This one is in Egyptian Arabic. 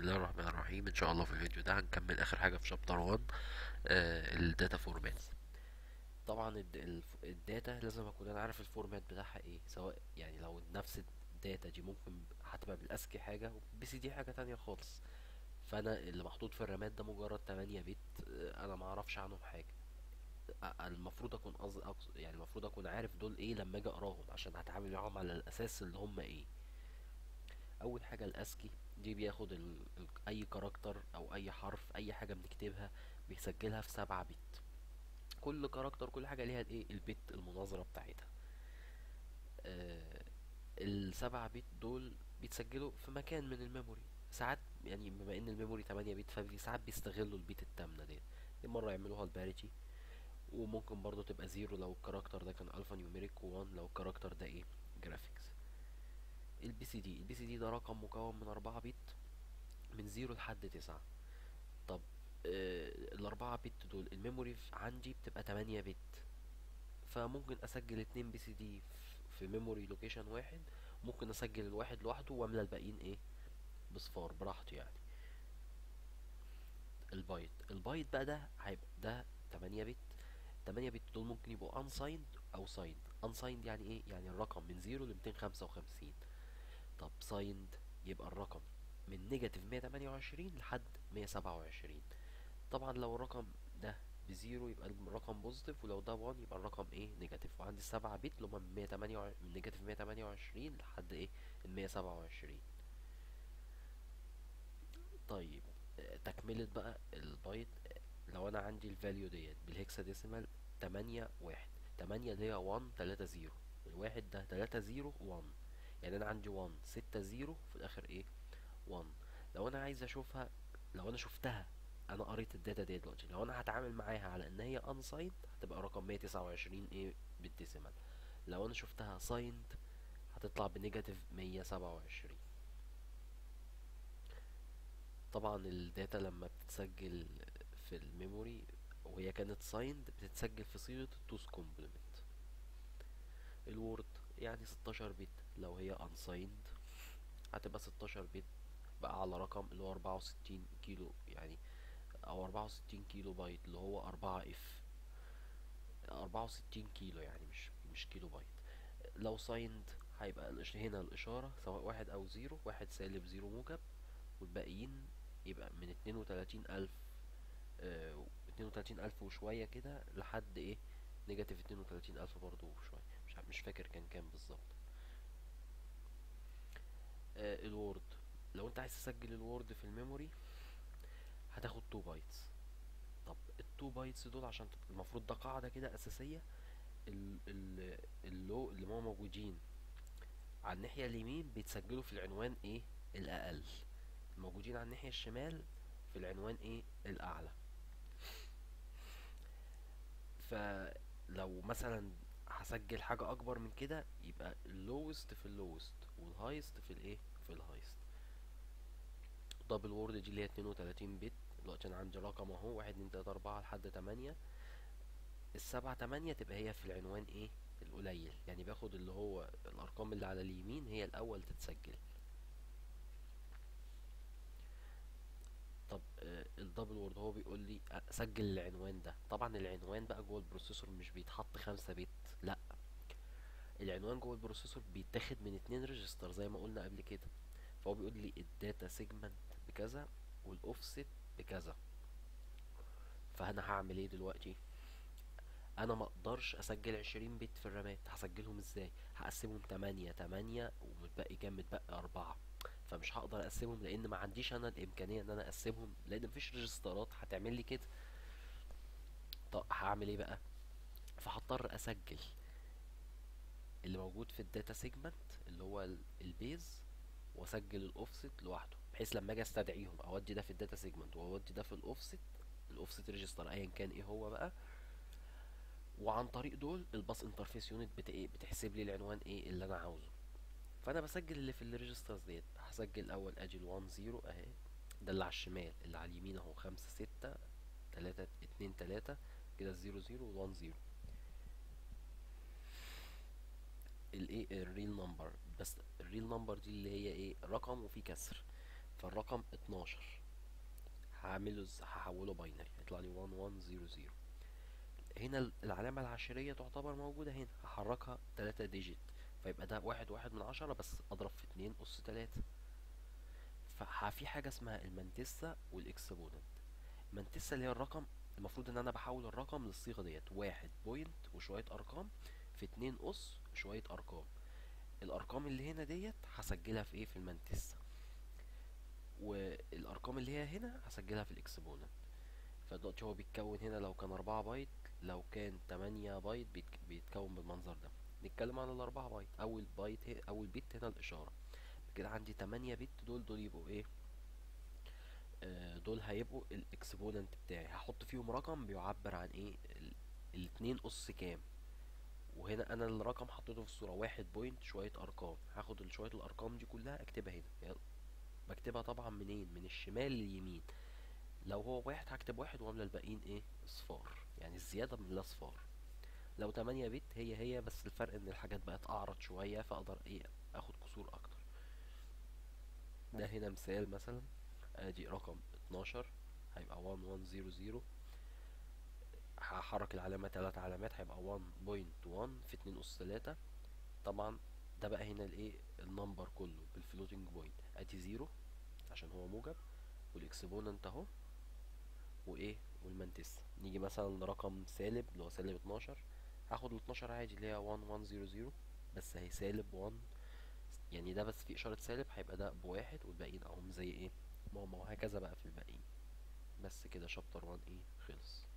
الله الرحمن الرحيم ان شاء الله في الفيديو ده هنكمل اخر حاجه في شابتر 1 الداتا فورماتس طبعا الد- الف- الداتا لازم اكون انا عارف الفورمات بتاعها ايه سواء يعني لو نفس الداتا دي ممكن هتبقى بالاسكي حاجه وبي سي دي حاجه تانية خالص فانا اللي محطوط في الرامات ده مجرد 8 بت آه، انا ما اعرفش عنهم حاجه أ- المفروض اكون قصد أقص- يعني المفروض اكون عارف دول ايه لما اجي اقراهم عشان هتعامل معاهم على الاساس اللي هم ايه اول حاجه الاسكي دي بياخد ال... ال... اي كاركتر او اي حرف اي حاجه بنكتبها بيسجلها في سبعة بت كل كاركتر كل حاجه ليها الايه البت المناظره بتاعتها آه السبعة بت دول بيتسجلوا في مكان من الميموري ساعات يعني بما ان الميموري 8 بت ففي ساعات بيستغلوا البيت التامنة ديت دي مرة يعملوها الباريتي وممكن برضو تبقى زيرو لو الكاركتر ده كان الفا نيوميريك و1 لو الكاركتر ده ايه جرافيكس البي سي دي البي سي دي ده رقم مكون من أربعة بت من زيرو لحد تسعة طب آه الأربعة بت دول الميموري ف- عندي بتبقى تمانية بت فممكن أسجل اتنين بي سي دي في ميموري لوكيشن واحد ممكن أسجل الواحد لوحده وأملى الباقيين ايه بصفار براحتي يعني البايت البايت بقى ده هيبقى ده تمانية بت تمانية بت دول ممكن يبقوا unsigned أو signed unsigned يعني ايه يعني الرقم من زيرو لميتين خمسة وخمسين طب سايند يبقى الرقم من نيجاتيف 128 لحد 127 طبعا لو الرقم ده بزيرو يبقى الرقم بوزيتيف ولو ده 1 يبقى الرقم ايه نيجاتيف وعندي السبعة بت اللي هما من 128 من نيجاتيف 128 لحد ايه ال 127 طيب آه، تكملة بقى البايت آه، لو انا عندي الفاليو ديت بالهكساديسيمال 8 1 8 اللي هي 1 3 0 الواحد ده 3 0 1 يعني انا عندي 1 6 0 في الاخر ايه 1 لو انا عايز اشوفها لو انا شفتها انا قريت الداتا دي دلوقتي لو انا هتعامل معاها على ان هي unsigned هتبقى رقم 129 ايه بالديسيمال لو انا شفتها signed هتطلع بنيجاتيف 127 طبعا الداتا لما بتتسجل في الميموري وهي كانت signed بتتسجل في صيغة التوس كومبلمنت الوورد يعني 16 بت لو هي unsigned هتبقى 16 بت بقى على رقم اللي هو 64 كيلو يعني او 64 كيلو بايت اللي هو 4 اف 64 كيلو يعني مش مش كيلو بايت لو سايند هيبقى الإش- هنا الإشارة سواء واحد أو زيرو واحد سالب زيرو موجب والباقيين يبقى من اتنين وتلاتين ألف اه اتنين وتلاتين ألف وشوية كده لحد ايه نيجاتيف اتنين وتلاتين ألف برضه وشوية مش ع- مش فاكر كان كام بالظبط آه الوورد لو انت عايز تسجل الوورد في الميموري هتاخد 2 بايتس طب ال 2 بايتس دول عشان تت- المفروض ده قاعدة كده أساسية ال ال اللو اللي هما موجودين على الناحية اليمين بيتسجلوا في العنوان ايه الأقل الموجودين على الناحية الشمال في العنوان ايه الأعلى فلو مثلا هسجل حاجة أكبر من كده يبقى اللوست في اللوست والهايست في الايه في الهايست دبل وورد دي اللي هي 32 بت دلوقتي انا عندي رقم اهو واحد اتنين تلاتة اربعة لحد تمانية السبعة تمانية تبقى هي في العنوان ايه القليل يعني باخد اللي هو الارقام اللي على اليمين هي الاول تتسجل طب آه الدبل وورد هو بيقول لي اسجل العنوان ده طبعا العنوان بقى جوه البروسيسور مش بيتحط خمسة بت لا العنوان جوه البروسيسور بيتاخد من اتنين ريجستر زي ما قلنا قبل كده فهو بيقول لي الداتا سيجمنت بكذا والاوفست بكذا فانا هعمل ايه دلوقتي انا ما اقدرش اسجل 20 بت في الرامات هسجلهم ازاي هقسمهم 8 8 ومتبقي كام متبقي 4 فمش هقدر اقسمهم لان ما عنديش انا الامكانيه ان انا اقسمهم لان مفيش ريجسترات هتعمل لي كده طب هعمل ايه بقى فهضطر اسجل اللي موجود في الداتا سيجمنت اللي هو ال- البيز واسجل الاوفست لوحده بحيث لما اجي استدعيهم اودي ده في الداتا سيجمنت واودي ده في الاوفست الاوفست ريجستر ايا كان ايه هو بقى وعن طريق دول الباص انترفيس يونت بت ايه بتحسب لي العنوان ايه اللي انا عاوزه فانا بسجل اللي في الريجسترز ديت هسجل اول ادي ال1 0 اهي ده اللي على الشمال اللي على اليمين اهو خمسة ستة تلاتة اتنين تلاتة كده الزيرو زيرو والوان زيرو الايه الريل نمبر بس الريل نمبر دي اللي هي ايه رقم وفيه كسر فالرقم اتناشر هعمله إز- هحوله باينري هيطلع لي 1100 هنا ال- العلامة العشرية تعتبر موجودة هنا هحركها تلاتة ديجيت فيبقى ده واحد واحد من عشرة بس اضرب في اتنين اس تلاتة ففي حاجة اسمها المانتيسا والاكسبوننت المانتيسا اللي هي الرقم المفروض ان انا بحول الرقم للصيغة ديت واحد بوينت وشوية ارقام في اتنين اس شوية ارقام الارقام اللي هنا ديت هسجلها في ايه في المانتيسا والارقام اللي هي هنا هسجلها في الاكسبوننت فدلوقتي هو بيتكون هنا لو كان أربعة بايت لو كان تمانية بايت بيتك- بيتكون بالمنظر ده نتكلم عن الأربعة بايت أول بايت هي أول بيت هنا الإشارة كده عندي تمانية بت دول دول يبقوا إيه آه دول هيبقوا الإكسبوننت بتاعي هحط فيهم رقم بيعبر عن إيه ال- الاتنين أس كام وهنا أنا الرقم حطيته في الصورة واحد بوينت شوية أرقام هاخد شوية الأرقام دي كلها أكتبها هنا يلا بكتبها طبعا منين من الشمال لليمين لو هو واحد هكتب واحد واملى الباقيين ايه اصفار يعني الزيادة من الاصفار لو تمانية بت هي هي بس الفرق ان الحاجات بقت اعرض شوية فاقدر ايه اخد كسور اكتر ده هنا مثال مثلا ادي رقم اتناشر هيبقى 1100 هحرك العلامة تلات علامات هيبقى 1.1 في اتنين اس تلاتة طبعا ده بقى هنا الايه النمبر كله بالفلوتنج بوينت ادي زيرو عشان هو موجب والاكسبوننت اهو وايه والمانتس نيجي مثلا لرقم سالب اللي هو سالب 12 هاخد ال 12 عادي اللي هي 1100 بس هي سالب 1 يعني ده بس في اشارة سالب هيبقى ده بواحد والباقيين اهم زي ايه ما هو ما هو هكذا بقى في الباقيين بس كده شابتر 1 ايه خلص